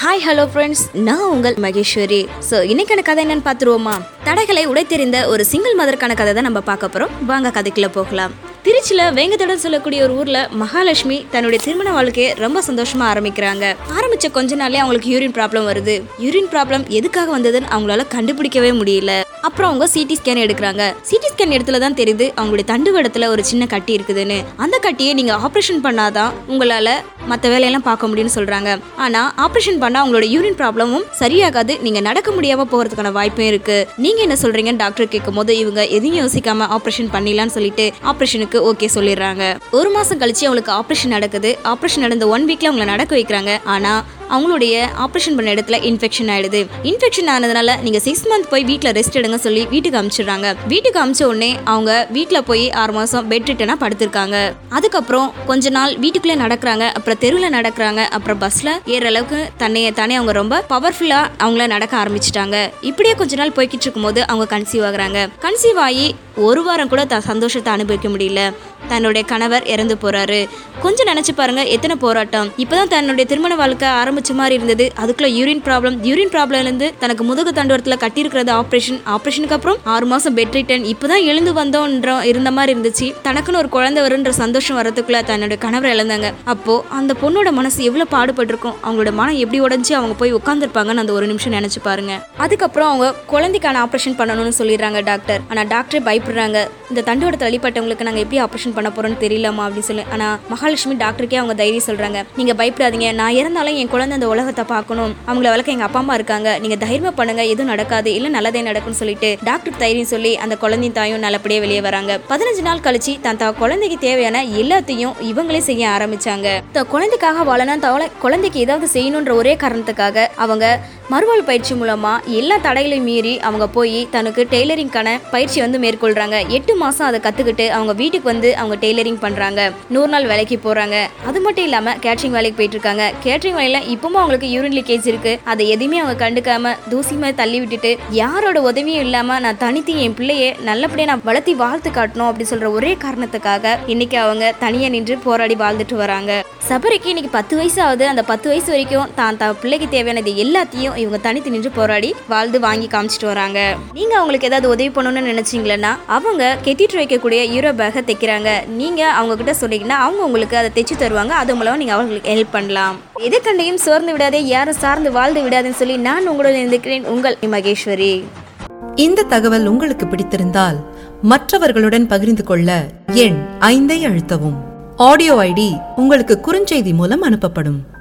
hi hello friends நான் உங்கள் Maheswari so இன்னைக்கான கதை என்னன்னு பார்த்துருவோமா தடைகளை உடைத்தெறிந்த ஒரு சிங்கிள் மதருக்கான கதை தான் நம்ம பார்க்க போகிறோம் வாங்க கதைக்குள்ள போகலாம் திருச்சியில் வேங்கத்தடன் சொல்லக்கூடிய ஒரு ஊரில் மகாலட்சுமி தன்னுடைய திருமண வாழ்க்கையை ரொம்ப சந்தோஷமா ஆரம்பிக்கிறாங்க ஆரம்பிச்ச கொஞ்ச நாளே அவங்களுக்கு யூரின் ப்ராப்ளம் வருது யூரின் ப்ராப்ளம் எதுக்காக வந்ததுன்னு அவங்களால கண்டுபிடிக்கவே முடியல அப்புறம் அவங்க சிடி ஸ்கேன் எடுக்கிறாங்க சிடி ஸ்கேன் இடத்துல தான் தெரியுது அவங்களுடைய தண்டுவடத்துல ஒரு சின்ன கட்டி இருக்குதுன்னு அந்த கட்டியை நீங்க ஆப்ரேஷன் பண்ணாதான் உங்களால மற்ற வேலையெல்லாம் பார்க்க முடியும்னு சொல்றாங்க ஆனா ஆப்ரேஷன் பண்ணா உங்களோட யூரின் ப்ராப்ளமும் சரியாகாது நீங்க நடக்க முடியாம போகிறதுக்கான வாய்ப்பும் இருக்கு நீங்க என்ன சொல்றீங்க டாக்டர் கேட்கும் போது இவங்க எதையும் யோசிக்காம ஆப்ரேஷன் பண்ணிடலாம்னு சொல்லிட்டு ஆப்ரேஷனுக்கு ஓகே சொல்லிடுறாங்க ஒரு மாசம் கழிச்சு அவங்களுக்கு ஆப்ரேஷன் நடக்குது ஆப்ரேஷன் நடந்த ஒன் வீக்ல அவங்கள நடக்க வைக்கிறாங்க ஆனா அவங்களுடைய ஆப்ரேஷன் பண்ண இடத்துல இன்ஃபெக்ஷன் ஆயிடுது இன்ஃபெக்ஷன் ஆனதுனால நீங்க சிக்ஸ் மந்த் போய் வீட்டில் ரெஸ்ட் எடுங்க சொல்லி வீட்டுக்கு அனுப்பிச்சிடுறாங்க வீட்டுக்கு அனுப்பிச்ச உடனே அவங்க வீட்டில் போய் ஆறு மாசம் பெட் ரிட்டனா படுத்திருக்காங்க அதுக்கப்புறம் கொஞ்ச நாள் வீட்டுக்குள்ளே நடக்கிறாங்க அப்புறம் தெருவில் நடக்கிறாங்க அப்புறம் பஸ்ல ஏற அளவுக்கு தன்னைய தானே அவங்க ரொம்ப பவர்ஃபுல்லா அவங்கள நடக்க ஆரம்பிச்சிட்டாங்க இப்படியே கொஞ்ச நாள் போய்கிட்டு இருக்கும்போது அவங்க கன்சீவ் ஆகுறாங்க கன்சீவ் ஆகி ஒரு வாரம் கூட த சந்தோஷத்தை அனுபவிக்க முடியல தன்னுடைய கணவர் இறந்து போறாரு கொஞ்சம் நினைச்சு பாருங்க எத்தனை போராட்டம் இப்பதான் தன்னுடைய திருமண வாழ்க்கை ஆரம்பிச்ச மாதிரி இருந்தது அதுக்குள்ள யூரின் ப்ராப்ளம் யூரின் ப்ராப்ளம்ல இருந்து தனக்கு முதுகு தண்டுவரத்துல கட்டியிருக்கிறது ஆப்ரேஷன் ஆப்ரேஷனுக்கு அப்புறம் ஆறு மாசம் பெட் ரிட்டன் இப்பதான் எழுந்து வந்தோன்ற இருந்த மாதிரி இருந்துச்சு தனக்குன்னு ஒரு குழந்தை வருன்ற சந்தோஷம் வரதுக்குள்ள தன்னுடைய கணவர் இழந்தாங்க அப்போ அந்த பொண்ணோட மனசு எவ்வளவு பாடுபட்டிருக்கும் அவங்களோட மனம் எப்படி உடைஞ்சு அவங்க போய் உட்காந்துருப்பாங்கன்னு அந்த ஒரு நிமிஷம் நினைச்சு பாருங்க அதுக்கப்புறம் அவங்க குழந்தைக்கான ஆப்ரேஷன் பண்ணணும்னு சொல்லிடுறாங்க டாக்டர் ஆனா டாக்டர் பயப்படுறாங்க இந்த தண்டுவடத்தில் அடிப்பட்டவங்களுக்கு நாங்க எப்படி ஆப்ரேஷன் பண்ண போறோம்னு தெரியலமா அப்படின்னு சொல்லி ஆனா மகாலட்சுமி டாக்டருக்கே அவங்க தைரியம் சொல்றாங்க நீங்க பயப்படாதீங்க நான் இறந்தாலும் என் குழந்தை அந்த உலகத்தை பார்க்கணும் அவங்கள வளர்க்க எங்க அப்பா அம்மா இருக்காங்க நீங்க தைரியமா பண்ணுங்க எதுவும் நடக்காது இல்ல நல்லதே நடக்கும்னு சொல்லிட்டு டாக்டர் தைரியம் சொல்லி அந்த குழந்தையும் தாயும் நல்லபடியே வெளியே வராங்க பதினஞ்சு நாள் கழிச்சு தன் த குழந்தைக்கு தேவையான எல்லாத்தையும் இவங்களே செய்ய ஆரம்பிச்சாங்க த குழந்தைக்காக வாழணும் தவளை குழந்தைக்கு ஏதாவது செய்யணுன்ற ஒரே காரணத்துக்காக அவங்க மறுவாழ் பயிற்சி மூலமா எல்லா தடைகளையும் மீறி அவங்க போய் தனக்கு டெய்லரிங்கான பயிற்சி வந்து மேற்கொள்றாங்க எட்டு மாசம் அதை கத்துக்கிட்டு அவங்க வீட்டுக்கு வந்து அவங்க டெய்லரிங் பண்றாங்க நூறு நாள் வேலைக்கு போறாங்க அது மட்டும் இல்லாம கேட்டரிங் வேலைக்கு போயிட்டு இருக்காங்க கேட்டரிங் வேலையில இப்பவும் அவங்களுக்கு யூரின் லீக்கேஜ் இருக்கு அதை எதுவுமே அவங்க கண்டுக்காம தூசி மாதிரி தள்ளி விட்டுட்டு யாரோட உதவியும் இல்லாம நான் தனித்து என் பிள்ளைய நல்லபடியா நான் வளர்த்தி வாழ்த்து காட்டணும் அப்படி சொல்ற ஒரே காரணத்துக்காக இன்னைக்கு அவங்க தனியா நின்று போராடி வாழ்ந்துட்டு வராங்க சபரிக்கு இன்னைக்கு பத்து வயசு ஆகுது அந்த பத்து வயசு வரைக்கும் தான் தான் பிள்ளைக்கு தேவையானது எல்லாத்தையும் இவங்க தனித்து நின்று போராடி வாழ்ந்து வாங்கி காமிச்சிட்டு வராங்க நீங்க அவங்களுக்கு ஏதாவது உதவி பண்ணணும்னு நினைச்சீங்களன்னா அவங்க கெத்திட்டு வைக்கக்கூடிய யூரோ பேக்கை தைக்கிறாங்க நீங்க அவங்க கிட்ட சொன்னீங்கன்னா அவங்க உங்களுக்கு அதை தைச்சு தருவாங்க அது மூலமா நீங்க அவங்களுக்கு ஹெல்ப் பண்ணலாம் எது கண்டையும் சோர்ந்து விடாதே யாரும் சார்ந்து வாழ்ந்து விடாதுன்னு சொல்லி நான் உங்களுடன் இருந்திருக்கிறேன் உங்கள் மகேஸ்வரி இந்த தகவல் உங்களுக்கு பிடித்திருந்தால் மற்றவர்களுடன் பகிர்ந்து கொள்ள எண் ஐந்தை அழுத்தவும் ஆடியோ ஐடி உங்களுக்கு குறுஞ்செய்தி மூலம் அனுப்பப்படும்